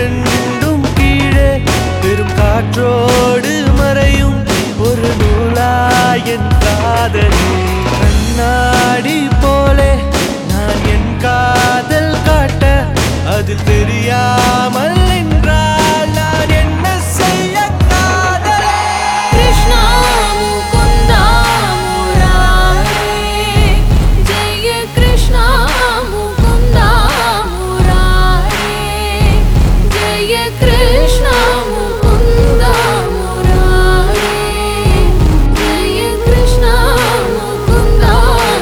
ரெண்டும் கீழே பெரும் காற்றோடு மறையும் ஒரு நூலாயன் காதல் கண்ணாடி போலே நான் என் காதல் காட்ட அது தெரியாமல் நின்றால் நான் என்ன செய்ய காதலே कृष्णा मुकुन्दा मुरारे जय कृष्णा मुकुन्दा मुरारे जय कृष्णा मुकुन्दा मुरारे जय कृष्णा मुकुन्दा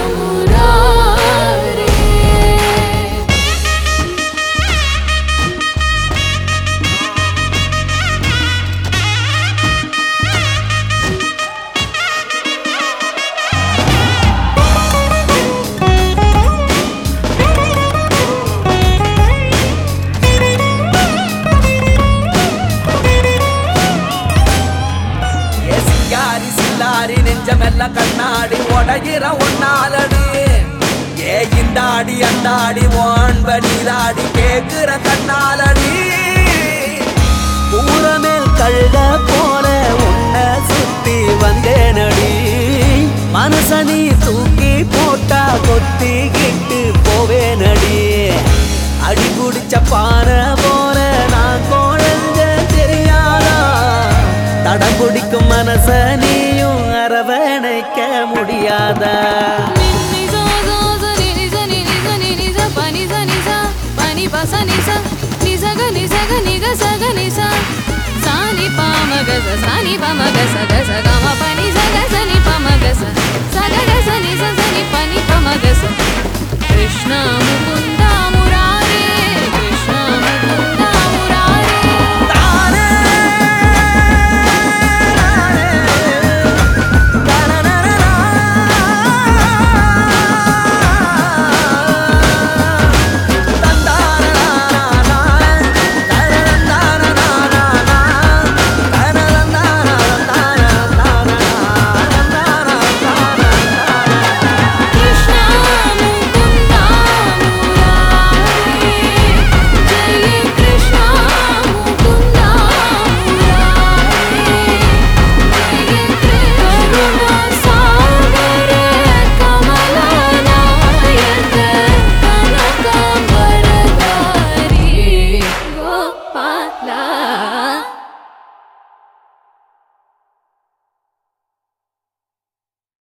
मुरारे ஏ சிங்காரி சில்லாரி நெஞ்சமெல்லாம் கண்ணாடி உடையிற ஒன்னாலடி ஏ இந்தாடி அந்தாடி ஓன்ப நீராடி கேக்குற கண்ணாலடி பூரமேல் கழுத போல உன்னை சுத்தி வந்தேனடி மனசனி தூக்கி போட்டா கொத்திக்கிட்டு போவேனடி அடி குடிச்ச பானை போல நான் குழஞ்ச தெரியாதா தடம் பிடிக்கும் மனச நீயும் அரவணைக்க முடியாதா Ni za za za ni ni za ni ni za ni ni za pa ni za ni za pa ni pa sa ni sa ni sa ga ni sa ga ni ga sa ga ni sa sa ni pa ma ga sa sa ni pa ma ga sa ga sa ga ma pa ni sa ga sa ni pa ma ga sa sa ga ga sa ni sa sa ni pa ni pa ma ga sa Krishna Mukunda